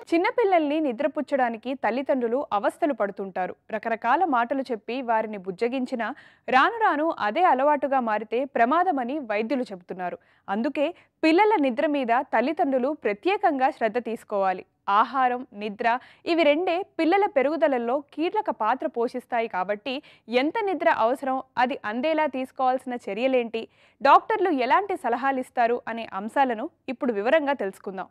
చిన్నపిల్లల్ని నిద్రపుచ్చడానికి తల్లిదండ్రులు అవస్థలు పడుతుంటారు రకరకాల మాటలు చెప్పి వారిని బుజ్జగించినా రాను రాను అదే అలవాటుగా మారితే ప్రమాదమని వైద్యులు చెబుతున్నారు అందుకే పిల్లల నిద్ర మీద తల్లిదండ్రులు ప్రత్యేకంగా శ్రద్ధ తీసుకోవాలి ఆహారం నిద్ర ఇవి రెండే పిల్లల పెరుగుదలలో కీలక పాత్ర పోషిస్తాయి కాబట్టి ఎంత నిద్ర అవసరం అది అందేలా తీసుకోవాల్సిన చర్యలేంటి డాక్టర్లు ఎలాంటి సలహాలు ఇస్తారు అనే అంశాలను ఇప్పుడు వివరంగా తెలుసుకుందాం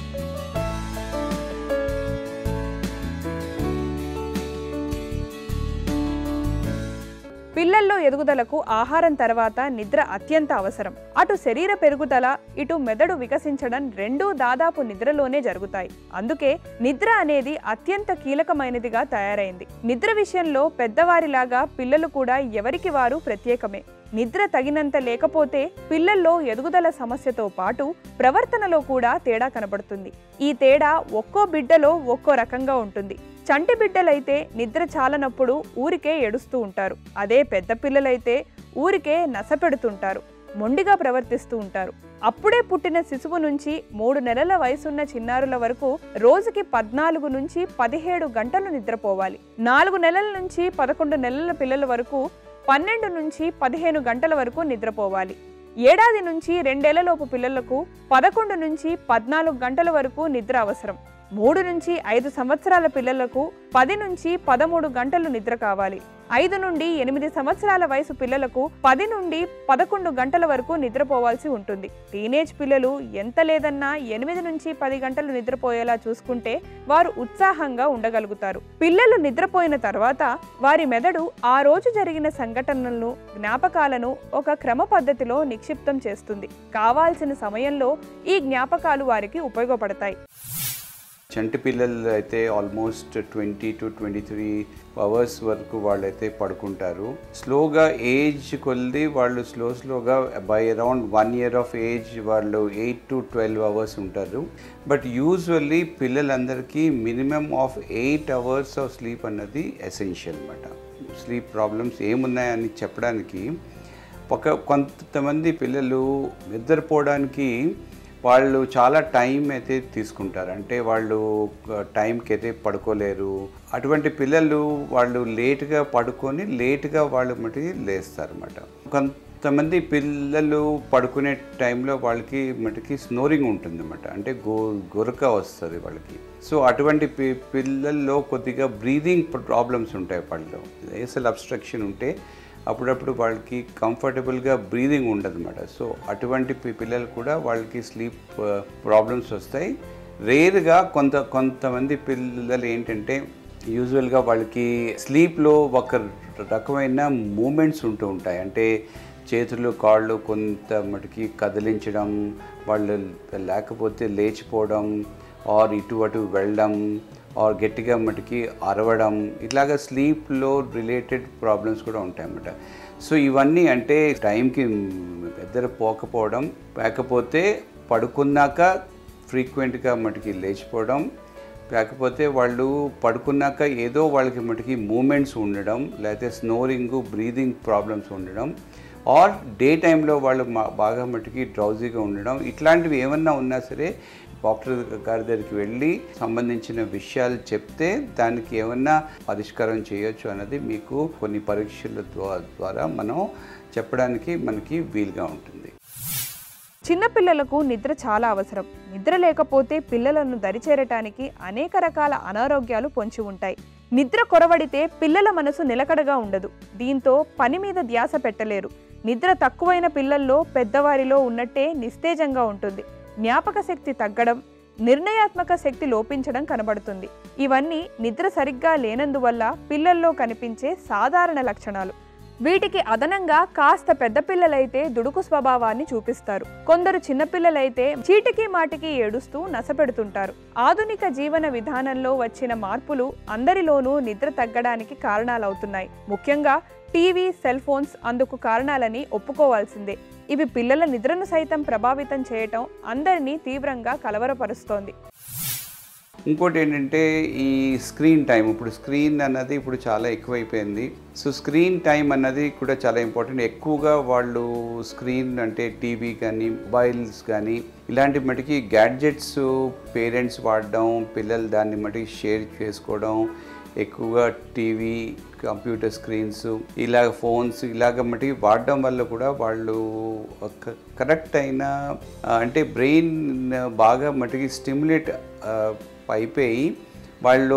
పిల్లల్లో ఎదుగుదలకు ఆహారం తర్వాత నిద్ర అత్యంత అవసరం అటు శరీర పెరుగుదల ఇటు మెదడు వికసించడం రెండూ దాదాపు నిద్రలోనే జరుగుతాయి అందుకే నిద్ర అనేది అత్యంత కీలకమైనదిగా తయారైంది నిద్ర విషయంలో పెద్దవారిలాగా పిల్లలు కూడా ఎవరికి వారు ప్రత్యేకమే నిద్ర తగినంత లేకపోతే పిల్లల్లో ఎదుగుదల సమస్యతో పాటు ప్రవర్తనలో కూడా తేడా కనబడుతుంది ఈ తేడా ఒక్కో బిడ్డలో ఒక్కో రకంగా ఉంటుంది చంటి బిడ్డలైతే నిద్ర చాలనప్పుడు ఊరికే ఏడుస్తూ ఉంటారు అదే పెద్ద పిల్లలైతే ఊరికే నసపెడుతుంటారు మొండిగా ప్రవర్తిస్తూ ఉంటారు అప్పుడే పుట్టిన శిశువు నుంచి మూడు నెలల వయసున్న చిన్నారుల వరకు రోజుకి పద్నాలుగు నుంచి పదిహేడు గంటలు నిద్రపోవాలి నాలుగు నెలల నుంచి పదకొండు నెలల పిల్లల వరకు పన్నెండు నుంచి పదిహేను గంటల వరకు నిద్రపోవాలి ఏడాది నుంచి రెండేళ్లలోపు పిల్లలకు పదకొండు నుంచి పద్నాలుగు గంటల వరకు నిద్ర అవసరం మూడు నుంచి ఐదు సంవత్సరాల పిల్లలకు పది నుంచి పదమూడు గంటలు నిద్ర కావాలి ఐదు నుండి ఎనిమిది సంవత్సరాల వయసు పిల్లలకు పది నుండి పదకొండు గంటల వరకు నిద్రపోవాల్సి ఉంటుంది టీనేజ్ పిల్లలు ఎంత లేదన్నా ఎనిమిది నుంచి పది గంటలు నిద్రపోయేలా చూసుకుంటే వారు ఉత్సాహంగా ఉండగలుగుతారు పిల్లలు నిద్రపోయిన తర్వాత వారి మెదడు ఆ రోజు జరిగిన సంఘటనలను జ్ఞాపకాలను ఒక క్రమ పద్ధతిలో నిక్షిప్తం చేస్తుంది కావాల్సిన సమయంలో ఈ జ్ఞాపకాలు వారికి ఉపయోగపడతాయి చంటి పిల్లలు అయితే almost twenty two twenty three hours వరకు వాళ్ళైతే పడుకుంటారు స్లోగా ఏజ్ కొలిది వాళ్ళు స్లో స్లోగా by around one year of age వాళ్ళు ఎయిట్ టు ట్వెల్వ్ అవర్స్ ఉంటారు బట్ యూజువల్లీ పిల్లలందరికీ minimum of eight hours of sleep అన్నది ఎసెన్షియల్ అనమాట స్లీప్ ప్రాబ్లమ్స్ ఏమున్నాయని చెప్పడానికి ఒక కొంతమంది పిల్లలు నిద్రపోవడానికి వాళ్ళు చాలా టైం అయితే తీసుకుంటారు అంటే వాళ్ళు టైంకి అయితే పడుకోలేరు అటువంటి పిల్లలు వాళ్ళు లేట్గా పడుకొని లేట్గా వాళ్ళు మటుకి లేస్తారు అన్నమాట కొంతమంది పిల్లలు పడుకునే టైంలో వాళ్ళకి మటుకి స్నోరింగ్ ఉంటుందన్నమాట అంటే గో గురక వస్తుంది వాళ్ళకి సో అటువంటి పి పిల్లల్లో కొద్దిగా బ్రీదింగ్ ప్రాబ్లమ్స్ ఉంటాయి వాళ్ళలో ఏసల్ అబ్స్ట్రక్షన్ ఉంటే అప్పుడప్పుడు వాళ్ళకి కంఫర్టబుల్గా బ్రీదింగ్ ఉండదన్నమాట సో అటువంటి పి- పిల్లలు కూడా వాళ్ళకి స్లీప్ ప్రాబ్లమ్స్ వస్తాయి రేర్గా కొంత కొంతమంది పిల్లలు ఏంటంటే యూజువల్గా వాళ్ళకి స్లీప్లో ఒక రకమైన మూమెంట్స్ ఉంటూ ఉంటాయి అంటే చేతులు కాళ్ళు కొంత మటుకి కదిలించడం వాళ్ళు లేకపోతే లేచిపోవడం ఆర్ ఇటు అటు వెళ్ళడం ఆర్ గట్టిగా మటుకి అరవడం ఇట్లాగా స్లీప్లో రిలేటెడ్ ప్రాబ్లమ్స్ కూడా ఉంటాయన్నమాట సో ఇవన్నీ అంటే టైంకి నిద్ర పోకపోవడం లేకపోతే పడుకున్నాక ఫ్రీక్వెంట్గా మటుకి లేచిపోవడం లేకపోతే వాళ్ళు పడుకున్నాక ఏదో వాళ్ళకి మటుకి మూమెంట్స్ ఉండడం లేకపోతే స్నోరింగ్ బ్రీదింగ్ ప్రాబ్లమ్స్ ఉండడం ఆర్ డే టైంలో వాళ్ళు మా- బాగా మటుకి డ్రౌజీగా ఉండడం ఇట్లాంటివి ఏమన్నా ఉన్నా సరే డాక్టర్ గారి దగ్గరికి వెళ్ళి సంబంధించిన విషయాలు చెప్తే దానికి ఏమన్నా పరిష్కారం చేయొచ్చు అన్నది మీకు కొన్ని పరీక్షల ద్వా- ద్వారా మనం చెప్పడానికి మనకి వీలుగా ఉంటుంది చిన్నపిల్లలకు నిద్ర చాలా అవసరం నిద్ర లేకపోతే పిల్లలను దరిచేరటానికి అనేక రకాల అనారోగ్యాలు పొంచి ఉంటాయి నిద్ర కొరవడితే పిల్లల మనసు నిలకడగా ఉండదు దీంతో పని మీద ధ్యాస పెట్టలేరు నిద్ర తక్కువైన పిల్లల్లో పెద్దవారిలో ఉన్నట్టే నిస్తేజంగా ఉంటుంది జ్ఞాపక శక్తి తగ్గడం నిర్ణయాత్మక శక్తి లోపించడం కనబడుతుంది ఇవన్నీ నిద్ర సరిగ్గా లేనందువల్ల పిల్లల్లో కనిపించే సాధారణ లక్షణాలు వీటికి అదనంగా కాస్త పెద్ద పిల్లలైతే దుడుకు స్వభావాన్ని చూపిస్తారు కొందరు చిన్నపిల్లలైతే చీటికి మాటికి ఏడుస్తూ నసపెడుతుంటారు ఆధునిక జీవన విధానంలో వచ్చిన మార్పులు అందరిలోనూ నిద్ర తగ్గడానికి కారణాలవుతున్నాయి ముఖ్యంగా టీవీ సెల్ ఫోన్స్ అందుకు కారణాలని ఒప్పుకోవాల్సిందే ఇవి పిల్లల నిద్రను సైతం ప్రభావితం చేయటం అందరినీ తీవ్రంగా కలవరపరుస్తోంది ఇంకోటి ఏంటంటే ఈ స్క్రీన్ టైం ఇప్పుడు స్క్రీన్ అన్నది ఇప్పుడు చాలా ఎక్కువైపోయింది సో స్క్రీన్ టైం అన్నది కూడా చాలా ఇంపార్టెంట్ ఎక్కువగా వాళ్ళు స్క్రీన్ అంటే టీవీ కానీ మొబైల్స్ కానీ ఇలాంటి మటుకి గ్యాడ్జెట్స్ పేరెంట్స్ వాడడం పిల్లలు దాన్ని మటుకి షేర్ చేసుకోవడం ఎక్కువగా టీవీ కంప్యూటర్ స్క్రీన్స్ ఇలాగ ఫోన్స్ ఇలాగ మటుకి వాడడం వల్ల కూడా వాళ్ళు ఒక కరెక్ట్ అయిన ఆ, అంటే బ్రెయిన్ బాగా మటుకి స్టిమ్యులేట్ అయిపోయి వాళ్ళు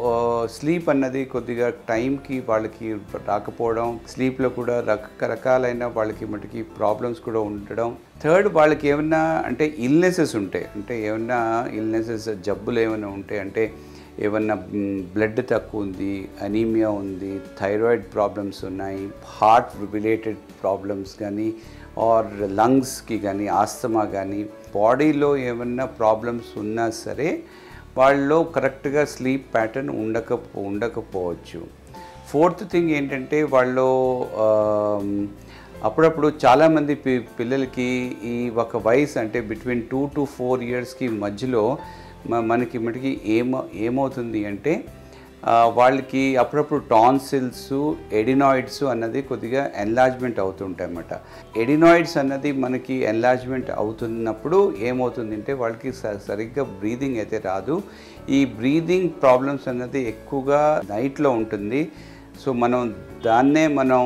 స్లీప్ అన్నది కొద్దిగా టైంకి వాళ్ళకి రాకపోవడం స్లీప్లో కూడా రకరకాలైన వాళ్ళకి మటుకి ప్రాబ్లమ్స్ కూడా ఉండడం థర్డ్ వాళ్ళకి ఏమన్నా అంటే ఇల్నెసెస్ ఉంటాయి అంటే ఏమన్నా ఇల్నెసెస్ జబ్బులు ఏమైనా ఉంటాయి అంటే ఏమన్నా బ్లడ్ తక్కువ ఉంది అనీమియా ఉంది థైరాయిడ్ ప్రాబ్లమ్స్ ఉన్నాయి హార్ట్ రిలేటెడ్ ప్రాబ్లమ్స్ కానీ ఆర్ లంగ్స్కి కానీ ఆస్తమా కానీ బాడీలో ఏమన్నా ప్రాబ్లమ్స్ ఉన్నా సరే వాళ్ళలో కరెక్ట్గా స్లీప్ ప్యాటర్న్ ఉండక ఉండకపోవచ్చు ఫోర్త్ థింగ్ ఏంటంటే వాళ్ళు ఆమ్, అప్పుడప్పుడు చాలామంది పి పిల్లలకి ఈ ఒక వయసు అంటే బిట్వీన్ టూ టు ఫోర్ ఇయర్స్కి మధ్యలో మ- మనకి మటుకి ఏమో ఏమవుతుంది అంటే ఆ, వాళ్ళకి అప్పుడప్పుడు టాన్సిల్స్ ఎడినాయిడ్స్ అన్నది కొద్దిగా ఎన్లాజ్మెంట్ అవుతుంటాయి అన్నమాట ఎడినాయిడ్స్ అన్నది మనకి ఎన్లాజ్మెంట్ అవుతున్నప్పుడు ఏమవుతుంది అంటే వాళ్ళకి స- సరిగ్గా బ్రీదింగ్ అయితే రాదు ఈ బ్రీదింగ్ ప్రాబ్లమ్స్ అన్నది ఎక్కువగా నైట్లో ఉంటుంది సో మనం దాన్నే మనం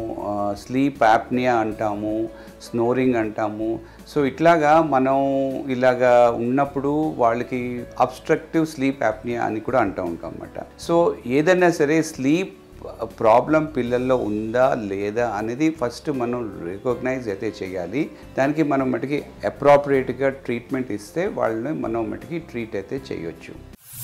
స్లీప్ యాప్నియా అంటాము స్నోరింగ్ అంటాము సో ఇట్లాగా మనం ఇలాగా ఉన్నప్పుడు వాళ్ళకి అబ్స్ట్రక్టివ్ స్లీప్ యాప్నియా అని కూడా అంటూ ఉంటాం అన్నమాట సో ఏదైనా సరే స్లీప్ ప్రాబ్లం పిల్లల్లో ఉందా లేదా అనేది ఫస్ట్ మనం రికగ్నైజ్ అయితే చేయాలి దానికి మనం మటుకి అప్రాప్రియేట్గా ట్రీట్మెంట్ ఇస్తే వాళ్ళని మనం మటుకి ట్రీట్ అయితే చేయొచ్చు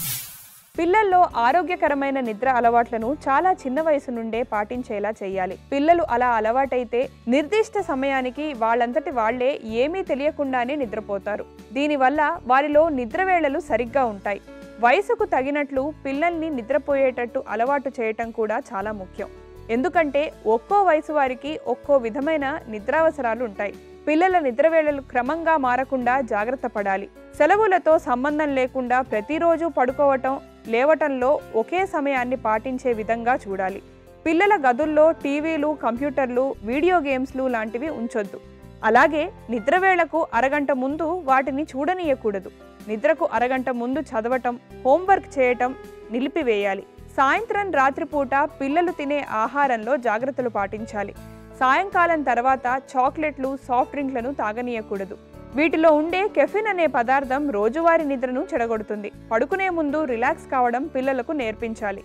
పిల్లల్లో ఆరోగ్యకరమైన నిద్ర అలవాట్లను చాలా చిన్న వయసు నుండే పాటించేలా చేయాలి పిల్లలు అలా అలవాటైతే నిర్దిష్ట సమయానికి వాళ్ళంతటి వాళ్లే ఏమీ తెలియకుండానే నిద్రపోతారు దీనివల్ల వారిలో నిద్ర వేళలు సరిగ్గా ఉంటాయి వయసుకు తగినట్లు పిల్లల్ని నిద్రపోయేటట్టు అలవాటు చేయటం కూడా చాలా ముఖ్యం ఎందుకంటే ఒక్కో వయసు వారికి ఒక్కో విధమైన నిద్రావసరాలు ఉంటాయి పిల్లల నిద్రవేళలు క్రమంగా మారకుండా జాగ్రత్త పడాలి సెలవులతో సంబంధం లేకుండా ప్రతిరోజు పడుకోవటం లేవటంలో ఒకే సమయాన్ని పాటించే విధంగా చూడాలి పిల్లల గదుల్లో టీవీలు కంప్యూటర్లు వీడియో గేమ్స్లు లాంటివి ఉంచొద్దు అలాగే నిద్రవేళకు అరగంట ముందు వాటిని చూడనీయకూడదు నిద్రకు అరగంట ముందు చదవటం హోంవర్క్ చేయటం నిలిపివేయాలి సాయంత్రం రాత్రిపూట పిల్లలు తినే ఆహారంలో జాగ్రత్తలు పాటించాలి సాయంకాలం తర్వాత చాక్లెట్లు సాఫ్ట్ డ్రింక్లను తాగనీయకూడదు వీటిలో ఉండే కెఫిన్ అనే పదార్థం రోజువారీ నిద్రను చెడగొడుతుంది పడుకునే ముందు రిలాక్స్ కావడం పిల్లలకు నేర్పించాలి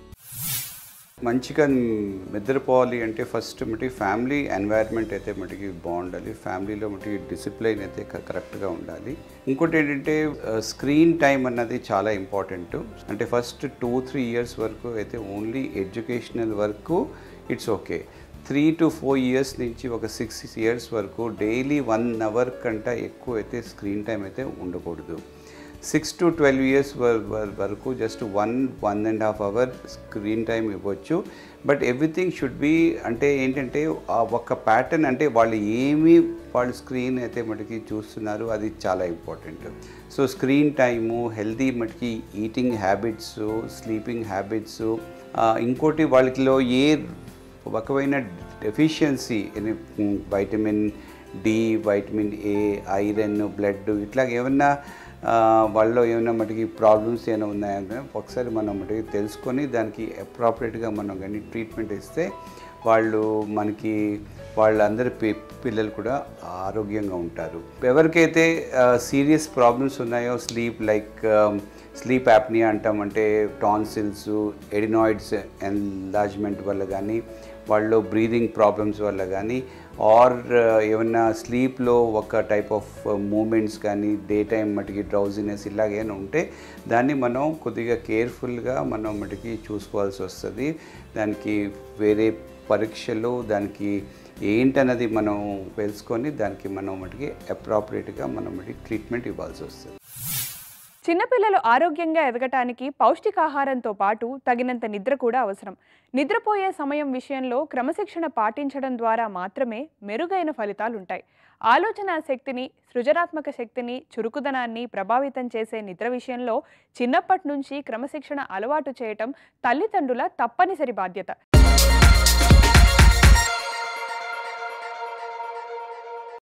మంచిగా నిద్రపోవాలి అంటే ఫస్ట్ మటుకి ఫ్యామిలీ ఎన్వైర్న్మెంట్ అయితే మటుకి బాగుండాలి ఫ్యామిలీలో మటుకి డిసిప్లైన్ అయితే క- కరెక్ట్గా ఉండాలి ఇంకోటి ఏంటంటే స్క్రీన్ టైం అన్నది చాలా ఇంపార్టెంట్ అంటే ఫస్ట్ టూ త్రీ ఇయర్స్ వరకు అయితే ఓన్లీ ఎడ్యుకేషనల్ వరకు it's okay three to four years నుంచి ఒక సిక్స్ ఇయర్స్ వరకు డైలీ వన్ అవర్ కంటే ఎక్కువ అయితే స్క్రీన్ టైం అయితే ఉండకూడదు సిక్స్ టు ట్వెల్వ్ ఇయర్స్ వరకు just one one and half hour screen time ఇవ్వచ్చు బట్ ఎవ్రీథింగ్ షుడ్ బి అంటే ఏంటంటే ఆ ఒక ప్యాటర్న్ అంటే వాళ్ళు ఏమి వాళ్ళు స్క్రీన్ అయితే మటుకి చూస్తున్నారు అది చాలా important so screen time healthy మటుకి ఈటింగ్ హ్యాబిట్స్ స్లీపింగ్ హ్యాబిట్స్ ఇంకోటి వాళ్ళకిలో ఏ ఒకమైన deficiency vitamin D vitamin A iron blood ఇట్లా ఏమన్నా ఆ, వాళ్ళలో ఏమైనా మటుకి ప్రాబ్లమ్స్ ఏమైనా ఉన్నాయంటే ఒకసారి మనం మటుకి తెలుసుకొని దానికి అప్రాపరేట్గా మనం కానీ ట్రీట్మెంట్ ఇస్తే వాళ్ళు మనకి వాళ్ళందరి పి పిల్లలు కూడా ఆరోగ్యంగా ఉంటారు ఎవరికైతే సీరియస్ ప్రాబ్లమ్స్ ఉన్నాయో స్లీప్ లైక్ స్లీప్ యాప్నియా అంటాం అంటే టాన్సిల్స్ ఎడినాయిడ్స్ ఎన్లాజ్మెంట్ వల్ల కానీ వాళ్ళు బ్రీదింగ్ ప్రాబ్లమ్స్ వల్ల కానీ ఆర్ ఏమన్నా స్లీప్లో ఒక టైప్ ఆఫ్ మూమెంట్స్ కానీ డే టైం మటుకి డ్రౌజినెస్ ఇలాగేమైనా ఉంటే దాన్ని మనం కొద్దిగా కేర్ఫుల్గా మనం మటుకి చూసుకోవాల్సి వస్తుంది దానికి వేరే పరీక్షలు దానికి ఏంటన్నది మనం తెలుసుకొని దానికి మనం మటుకి అప్రాపరేట్గా మనం మటుకి ట్రీట్మెంట్ ఇవ్వాల్సి వస్తుంది చిన్నపిల్లలు ఆరోగ్యంగా ఎదగటానికి పౌష్టికాహారంతో పాటు తగినంత నిద్ర కూడా అవసరం నిద్రపోయే సమయం విషయంలో క్రమశిక్షణ పాటించడం ద్వారా మాత్రమే మెరుగైన ఫలితాలు ఉంటాయి ఆలోచన శక్తిని సృజనాత్మక శక్తిని చురుకుదనాన్ని ప్రభావితం చేసే నిద్ర విషయంలో చిన్నప్పటి నుంచి క్రమశిక్షణ అలవాటు చేయటం తల్లిదండ్రుల తప్పనిసరి బాధ్యత